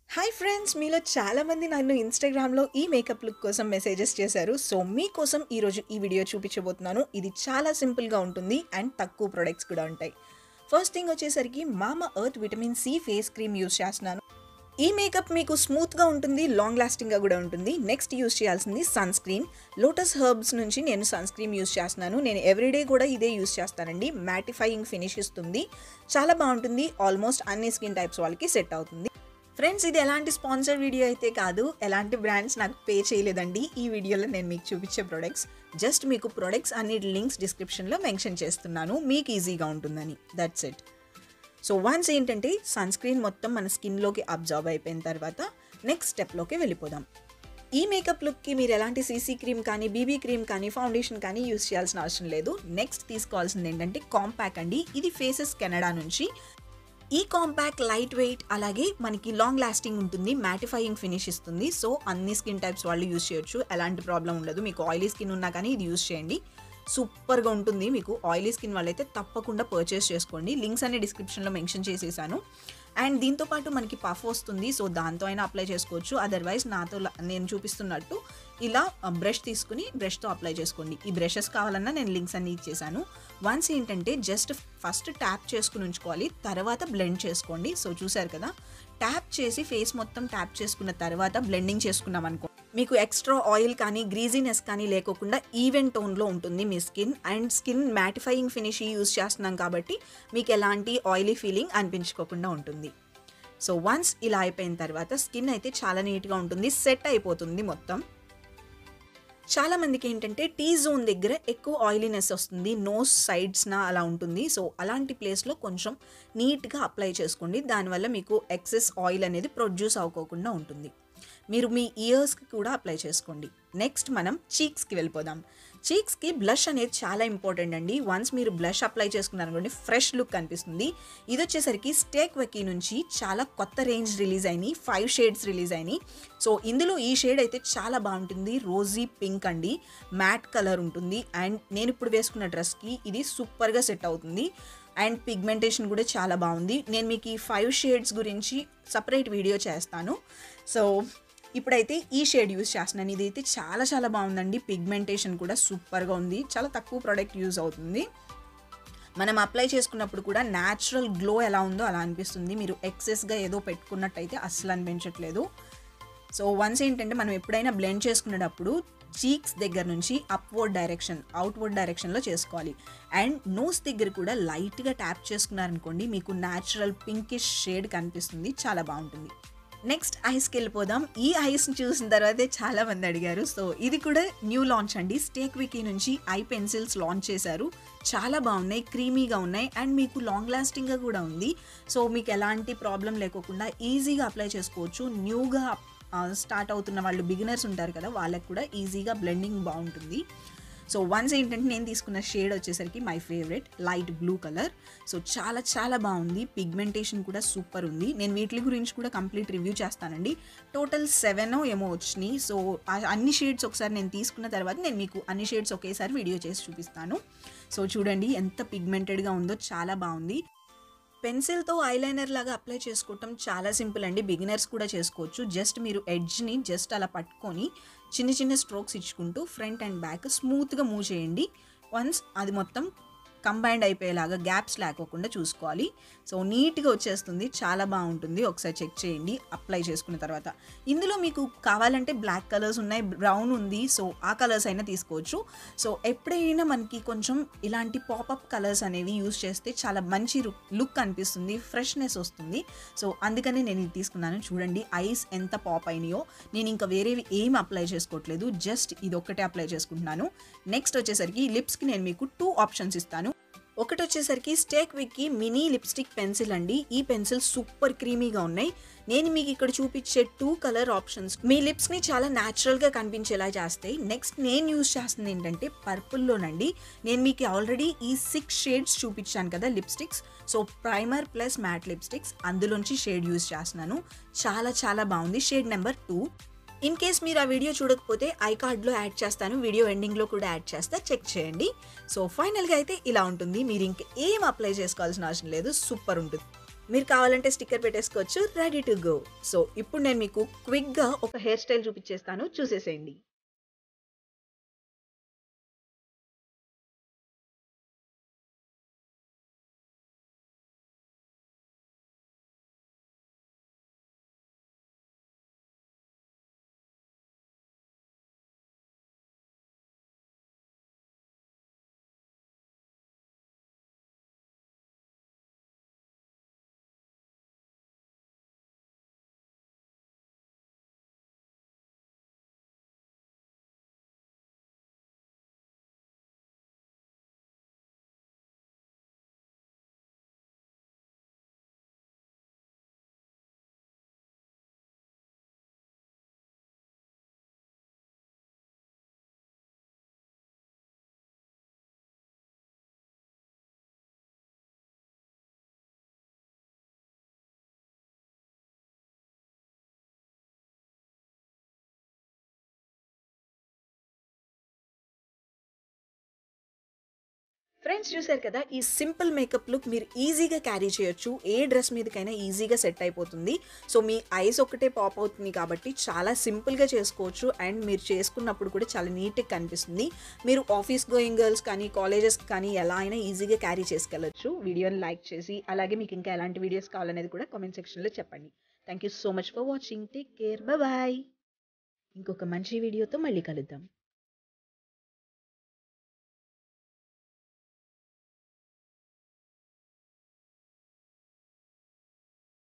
hi friends మీలో చాలామంది నన్ను ఇన్స్టాగ్రామ్లో ఈ మేకప్ లుక్ కోసం మెసేజెస్ చేశారు సో మీకోసం ఈరోజు ఈ వీడియో చూపించబోతున్నాను ఇది చాలా సింపుల్గా ఉంటుంది అండ్ తక్కువ ప్రొడక్ట్స్ కూడా ఉంటాయి ఫస్ట్ థింగ్ వచ్చేసరికి Mamaearth vitamin C face cream use చేస్తున్నాను ఈ మేకప్ మీకు స్మూత్గా ఉంటుంది లాంగ్ లాస్టింగ్గా కూడా ఉంటుంది నెక్స్ట్ యూస్ చేయాల్సింది సన్ స్క్రీన్ లోటస్ హర్బ్స్ నుంచి నేను సన్ స్క్రీన్ యూస్ చేస్తున్నాను నేను ఎవ్రీడే కూడా ఇదే యూస్ చేస్తానండి మ్యాటిఫైయింగ్ ఫినిష్ ఇస్తుంది చాలా బాగుంటుంది ఆల్మోస్ట్ అన్ని స్కిన్ టైప్స్ వాళ్ళకి సెట్ అవుతుంది ఫ్రెండ్స్ ఇది ఎలాంటి స్పాన్సర్ వీడియో అయితే కాదు ఎలాంటి బ్రాండ్స్ నాకు పే చేయలేదండి ఈ వీడియోలో నేను మీకు చూపించే ప్రొడక్ట్స్ జస్ట్ మీకు ప్రొడక్ట్స్ అన్ని లింక్స్ డిస్క్రిప్షన్లో మెన్షన్ చేస్తున్నాను మీకు ఈజీగా ఉంటుందని దట్స్ ఇట్ సో వన్స్ ఏంటంటే సన్ స్క్రీన్ మొత్తం మన స్కిన్లోకి అబ్జర్వ్ అయిపోయిన తర్వాత నెక్స్ట్ స్టెప్లోకి వెళ్ళిపోదాం ఈ మేకప్ లుక్కి మీరు ఎలాంటి సీసీ క్రీమ్ కానీ బీబీ క్రీమ్ కానీ ఫౌండేషన్ కానీ యూస్ చేయాల్సిన అవసరం లేదు నెక్స్ట్ తీసుకోవాల్సింది ఏంటంటే కాంపాక్ అండి ఇది ఫేసెస్ కెనడా నుంచి ఈ కాంపాక్ట్ లైట్ వెయిట్ అలాగే మనకి లాంగ్ లాస్టింగ్ ఉంటుంది మ్యాటిఫైయింగ్ ఫినిష్ ఇస్తుంది సో అన్ని స్కిన్ టైప్స్ వాళ్ళు యూస్ చేయొచ్చు ఎలాంటి ప్రాబ్లం ఉండదు మీకు ఆయిలీ స్కిన్ ఉన్నా కానీ ఇది యూస్ చేయండి సూపర్గా ఉంటుంది మీకు ఆయిలీ స్కిన్ వాళ్ళైతే తప్పకుండా పర్చేస్ చేసుకోండి లింక్స్ అనే డిస్క్రిప్షన్లో మెన్షన్ చేసేసాను అండ్ దీంతో పాటు మనకి పఫ్ వస్తుంది సో దాంతో అయినా అప్లై చేసుకోవచ్చు అదర్వైజ్ నాతో లా- నేను చూపిస్తున్నట్టు ఇలా బ్రష్ తీసుకుని బ్రష్తో అప్లై చేసుకోండి ఈ బ్రషెస్ కావాలన్నా నేను లింక్స్ అన్ని ఇచ్చేసాను వన్స్ ఏంటంటే జస్ట్ ఫస్ట్ ట్యాప్ చేసుకుని ఉంచుకోవాలి తర్వాత బ్లెండ్ చేసుకోండి సో చూసారు కదా ట్యాప్ చేసి ఫేస్ మొత్తం ట్యాప్ చేసుకున్న తర్వాత బ్లెండింగ్ చేసుకున్నాం అనుకో మీకు ఎక్స్ట్రా ఆయిల్ కానీ గ్రీజీనెస్ కానీ లేకోకుండా ఈవెన్ టోన్లో ఉంటుంది మీ skin and skin mattifying finish use చేస్తున్నాం కాబట్టి మీకు ఎలాంటి ఆయిలీ ఫీలింగ్ అనిపించుకోకుండా ఉంటుంది సో వన్స్ ఇలా అయిపోయిన తర్వాత స్కిన్ అయితే చాలా నీట్గా ఉంటుంది సెట్ అయిపోతుంది మొత్తం చాలా మందికి ఏంటంటే టీ జోన్ దగ్గర ఎక్కువ ఆయిలీనెస్ వస్తుంది నోస్ సైడ్స్న అలా ఉంటుంది సో అలాంటి ప్లేస్లో కొంచెం నీట్గా అప్లై చేసుకోండి దానివల్ల మీకు ఎక్సెస్ ఆయిల్ అనేది ప్రొడ్యూస్ అవ్వకోకుండా ఉంటుంది మీరు మీ ఇయర్స్కి కూడా అప్లై చేసుకోండి నెక్స్ట్ మనం చీక్స్కి వెళ్ళిపోదాం చీక్స్కి బ్లష్ అనేది చాలా ఇంపార్టెంట్ అండి వన్స్ మీరు బ్లష్ అప్లై చేసుకున్నారు అనుకోండి ఫ్రెష్ లుక్ కనిపిస్తుంది ఇది వచ్చేసరికి స్టేక్ వెకీ నుంచి చాలా కొత్త రేంజ్ రిలీజ్ అయినాయి ఫైవ్ షేడ్స్ రిలీజ్ అయినాయి సో ఇందులో ఈ షేడ్ అయితే చాలా బాగుంటుంది రోజీ పింక్ అండి మ్యాట్ కలర్ ఉంటుంది అండ్ నేను ఇప్పుడు వేసుకున్న డ్రెస్కి ఇది సూపర్గా సెట్ అవుతుంది అండ్ పిగ్మెంటేషన్ కూడా చాలా బాగుంది నేను మీకు ఈ ఫైవ్ షేడ్స్ గురించి సపరేట్ వీడియో చేస్తాను సో ఇప్పుడైతే ఈ షేడ్ యూస్ చేస్తున్నాను ఇది అయితే చాలా చాలా బాగుందండి పిగ్మెంటేషన్ కూడా సూపర్గా ఉంది చాలా తక్కువ ప్రోడక్ట్ యూజ్ అవుతుంది మనం అప్లై చేసుకున్నప్పుడు కూడా న్యాచురల్ గ్లో ఎలా ఉందో అలా అనిపిస్తుంది మీరు ఎక్సెస్గా ఏదో పెట్టుకున్నట్టయితే అస్సలు అనిపించట్లేదు సో వన్స్ ఏంటంటే మనం ఎప్పుడైనా బ్లెండ్ చేసుకునేటప్పుడు చీక్స్ దగ్గర నుంచి అప్వర్డ్ డైరెక్షన్ అవుట్వర్డ్ డైరెక్షన్లో చేసుకోవాలి అండ్ నోస్ దగ్గర కూడా లైట్గా ట్యాప్ చేసుకున్నారనుకోండి మీకు న్యాచురల్ పింకిష్ షేడ్ కనిపిస్తుంది చాలా బాగుంటుంది నెక్స్ట్ ఐస్కి వెళ్ళిపోదాం ఈ ఐస్ని చూసిన తర్వాతే చాలా మంది అడిగారు సో ఇది కూడా న్యూ లాంచ్ అండి స్టేక్ వికీ నుంచి ఐ పెన్సిల్స్ లాంచ్ చేశారు చాలా బాగున్నాయి క్రీమీగా ఉన్నాయి అండ్ మీకు లాంగ్ లాస్టింగ్గా కూడా ఉంది సో మీకు ఎలాంటి ప్రాబ్లం లేకోకుండా ఈజీగా అప్లై చేసుకోవచ్చు న్యూగా స్టార్ట్ అవుతున్న వాళ్ళు బిగినర్స్ ఉంటారు కదా వాళ్ళకి కూడా ఈజీగా బ్లెండింగ్ బాగుంటుంది సో వన్స్ ఏంటంటే నేను తీసుకున్న షేడ్ వచ్చేసరికి my favourite light blue colour so చాలా చాలా బాగుంది పిగ్మెంటేషన్ కూడా సూపర్ ఉంది నేను వీటి గురించి కూడా కంప్లీట్ రివ్యూ చేస్తానండి టోటల్ సెవెన్ ఏమో వచ్చినాయి సో ఆ అన్ని షేడ్స్ ఒకసారి నేను తీసుకున్న తర్వాత నేను మీకు అన్ని షేడ్స్ ఒకేసారి వీడియో చేసి చూపిస్తాను సో చూడండి ఎంత పిగ్మెంటెడ్గా ఉందో చాలా బాగుంది పెన్సిల్తో ఐలైనర్ లాగా అప్లై చేసుకోవటం చాలా సింపుల్ అండి బిగినర్స్ కూడా చేసుకోవచ్చు జస్ట్ మీరు ఎడ్జ్ని జస్ట్ అలా పట్టుకొని చిన్న చిన్న స్ట్రోక్స్ ఇచ్చుకుంటూ ఫ్రంట్ అండ్ బ్యాక్ స్మూత్గా మూవ్ చేయండి వన్స్ అది మొత్తం కంబైండ్ అయిపోయేలాగా గ్యాప్స్ లేకోకుండా చూసుకోవాలి సో నీట్గా వచ్చేస్తుంది చాలా బాగుంటుంది ఒకసారి చెక్ చేయండి అప్లై చేసుకున్న తర్వాత ఇందులో మీకు కావాలంటే బ్లాక్ కలర్స్ ఉన్నాయి బ్రౌన్ ఉంది సో ఆ కలర్స్ అయినా తీసుకోవచ్చు సో ఎప్పుడైనా మనకి కొంచెం ఇలాంటి పాపప్ కలర్స్ అనేవి యూస్ చేస్తే చాలా మంచి లుక్ అనిపిస్తుంది ఫ్రెష్నెస్ వస్తుంది సో అందుకని నేను ఇది తీసుకున్నాను చూడండి ఐస్ ఎంత పాప్ అయినాయో నేను ఇంకా వేరేవి ఏం అప్లై చేసుకోవట్లేదు జస్ట్ ఇది ఒక్కటే అప్లై చేసుకుంటున్నాను నెక్స్ట్ వచ్చేసరికి లిప్స్కి నేను మీకు టూ ఆప్షన్స్ ఇస్తాను ఒకటి వచ్చేసరికి స్టేక్ విక్కి మినీ లిప్స్టిక్ పెన్సిల్ అండి ఈ పెన్సిల్ సూపర్ క్రీమీగా ఉన్నాయి నేను మీకు ఇక్కడ చూపించే టూ కలర్ ఆప్షన్స్ మీ లిప్స్ని చాలా న్యాచురల్గా కనిపించేలా చేస్తాయి నెక్స్ట్ నేను యూజ్ చేస్తుంది ఏంటంటే పర్పుల్లోనండి నేను మీకు ఆల్రెడీ ఈ సిక్స్ షేడ్స్ చూపించాను కదా lipsticks so primer plus matte lipsticks అందులోంచి షేడ్ యూజ్ చేస్తున్నాను చాలా చాలా బాగుంది shade number two in case మీరు ఆ వీడియో చూడకపోతే ఐ కార్డ్లో యాడ్ చేస్తాను వీడియో ఎండింగ్లో కూడా యాడ్ చేస్తా చెక్ చేయండి సో ఫైనల్గా అయితే ఇలా ఉంటుంది మీరు ఇంక ఏం అప్లై చేసుకోవాల్సిన అవసరం లేదు సూపర్ ఉంటుంది మీరు కావాలంటే స్టిక్కర్ పెట్టేసుకోవచ్చు రెడీ టు గో సో ఇప్పుడు నేను మీకు క్విక్గా ఒక హెయిర్ స్టైల్ చూపించేస్తాను చూసేసేయండి ఫ్రెండ్స్ చూసారు కదా ఈ సింపుల్ మేకప్ లుక్ మీరు ఈజీగా క్యారీ చేయొచ్చు ఏ డ్రెస్ మీదకైనా ఈజీగా సెట్ అయిపోతుంది సో మీ ఐస్ ఒకటే పాప్ అవుతుంది కాబట్టి చాలా సింపుల్గా చేసుకోవచ్చు అండ్ మీరు చేసుకున్నప్పుడు కూడా చాలా నీట్గా కనిపిస్తుంది మీరు ఆఫీస్ గోయింగ్ గర్ల్స్ కానీ కాలేజెస్ కానీ ఎలా అయినా ఈజీగా క్యారీ చేసుకెళ్ళచ్చు వీడియోని లైక్ చేసి అలాగే మీకు ఇంకా ఎలాంటి వీడియోస్ కావాలనేది కూడా కామెంట్ సెక్షన్లో చెప్పండి thank you so much for watching take care bye ఇంకొక మంచి వీడియోతో మళ్ళీ కలుద్దాం